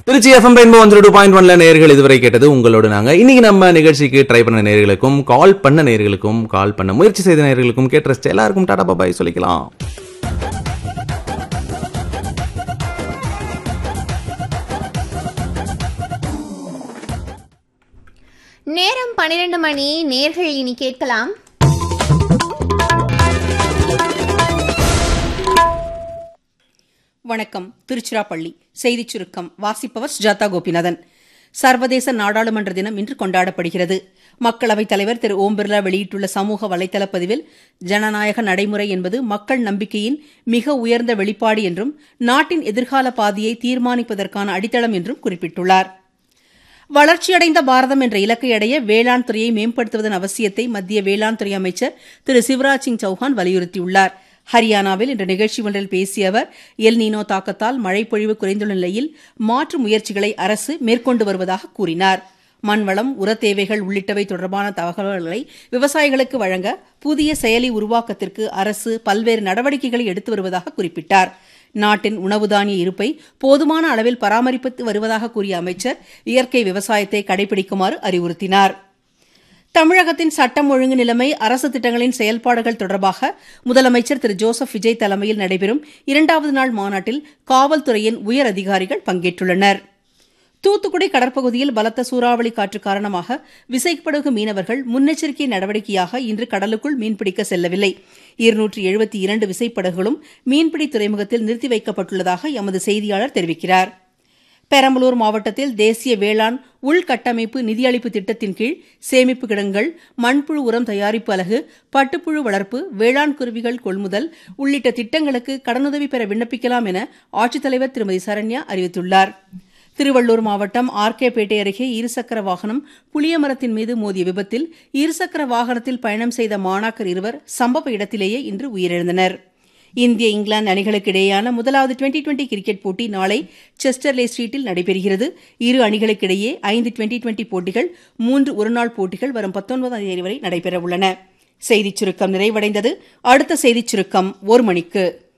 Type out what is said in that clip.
Trichy FM rainbow one two point ஒன்ல நேர்கள் இதுவரை கேட்டது உங்களோட நாங்க இன்னைக்கு நம்ம நிகழ்ச்சிக்கு ட்ரை பண்ண நேர்களுக்கும் கால் பண்ண நேர்களுக்கும் கால் பண்ண முயற்சி செய்த நேர்களுக்கும் கேட்ட rest எல்லாருக்கும் டாடா பாபாய் சொல்லிக்கலாம் நேரம் பன்னிரண்டு மணி நேர்கள் இனி கேட்கலாம் வணக்கம் திருச்சிராப்பள்ளி செய்திச் சுருக்கம் வாசிப்பவர் சுஜாதா கோபிநாதன் சர்வதேச நாடாளுமன்ற தினம் இன்று கொண்டாடப்படுகிறது மக்களவைத் தலைவர் திரு ஓம் பிர்லா வெளியிட்டுள்ள சமூக வலைதள பதிவில் ஜனநாயக நடைமுறை என்பது மக்கள் நம்பிக்கையின் மிக உயர்ந்த வெளிப்பாடு என்றும் நாட்டின் எதிர்கால பாதையை தீர்மானிப்பதற்கான அடித்தளம் என்றும் குறிப்பிட்டுள்ளார் வளர்ச்சியடைந்த பாரதம் என்ற இலக்கை அடைய வேளாண் துறையை மேம்படுத்துவதன் அவசியத்தை மத்திய வேளாண் துறை அமைச்சர் திரு சிவராஜ் சிங் சௌஹான் வலியுறுத்தியுள்ளார் ஹரியானாவில் இன்று நிகழ்ச்சி ஒன்றில் பேசிய அவர் எல் நீனோ தாக்கத்தால் மழைப்பொழிவு குறைந்துள்ள நிலையில் மாற்று முயற்சிகளை அரசு மேற்கொண்டு வருவதாக கூறினார் மண்வளம் உரத் தேவைகள் உள்ளிட்டவை தொடர்பான தகவல்களை விவசாயிகளுக்கு வழங்க புதிய செயலி உருவாக்கத்திற்கு அரசு பல்வேறு நடவடிக்கைகளை எடுத்து வருவதாக குறிப்பிட்டார் நாட்டின் உணவு தானிய இருப்பை போதுமான அளவில் பராமரித்து வருவதாக கூறிய அமைச்சர் இயற்கை விவசாயத்தை கடைபிடிக்குமாறு அறிவுறுத்தினார் தமிழகத்தின் சட்டம் ஒழுங்கு நிலைமை அரசு திட்டங்களின் செயல்பாடுகள் தொடர்பாக முதலமைச்சர் திரு ஜோசப் விஜய் தலைமையில் நடைபெறும் இரண்டாவது நாள் மாநாட்டில் காவல்துறையின் உயர் அதிகாரிகள் பங்கேற்றுள்ளனர் தூத்துக்குடி கடற்பகுதியில் பலத்த சூறாவளி காற்று காரணமாக விசைப்படகு மீனவர்கள் முன்னெச்சரிக்கை நடவடிக்கையாக இன்று கடலுக்குள் மீன்பிடிக்க செல்லவில்லை இருநூற்று எழுபத்தி இரண்டு விசைப்படகுகளும் மீன்பிடி துறைமுகத்தில் நிறுத்தி வைக்கப்பட்டுள்ளதாக எமது செய்தியாளர் தெரிவிக்கிறார் பெரம்பலூர் மாவட்டத்தில் தேசிய வேளாண் உள்கட்டமைப்பு நிதியளிப்பு திட்டத்தின் கீழ் சேமிப்பு கிடங்குகள் மண்புழு உரம் தயாரிப்பு அலகு பட்டுப்புழு வளர்ப்பு வேளாண் குருவிகள் கொள்முதல் உள்ளிட்ட திட்டங்களுக்கு கடனுதவி பெற விண்ணப்பிக்கலாம் என ஆட்சித்தலைவர் திருமதி சரண்யா அறிவித்துள்ளார் திருவள்ளூர் மாவட்டம் ஆர்கேபேட்டை அருகே இருசக்கர வாகனம் புளிய மரத்தின் மீது மோதிய விபத்தில் இருசக்கர வாகனத்தில் பயணம் செய்த மாணாக்கர் இருவர் சம்பவ இடத்திலேயே இன்று உயிரிழந்தனர் இந்திய இங்கிலாந்து அணிகளுக்கு இடையேயான முதலாவது டுவெண்டி டுவெண்டி கிரிக்கெட் போட்டி நாளை செஸ்டர்லே ஸ்ட்ரீட்டில் நடைபெறுகிறது இரு அணிகளுக்கிடையே ஐந்து டுவெண்டி டுவெண்டி போட்டிகள் மூன்று ஒருநாள் போட்டிகள் வரும் பத்தொன்பதாம் தேதி வரை நடைபெறவுள்ளன செய்திச் சுருக்கம் நிறைவடைந்தது அடுத்த செய்திச் சுருக்கம் ஒரு மணிக்கு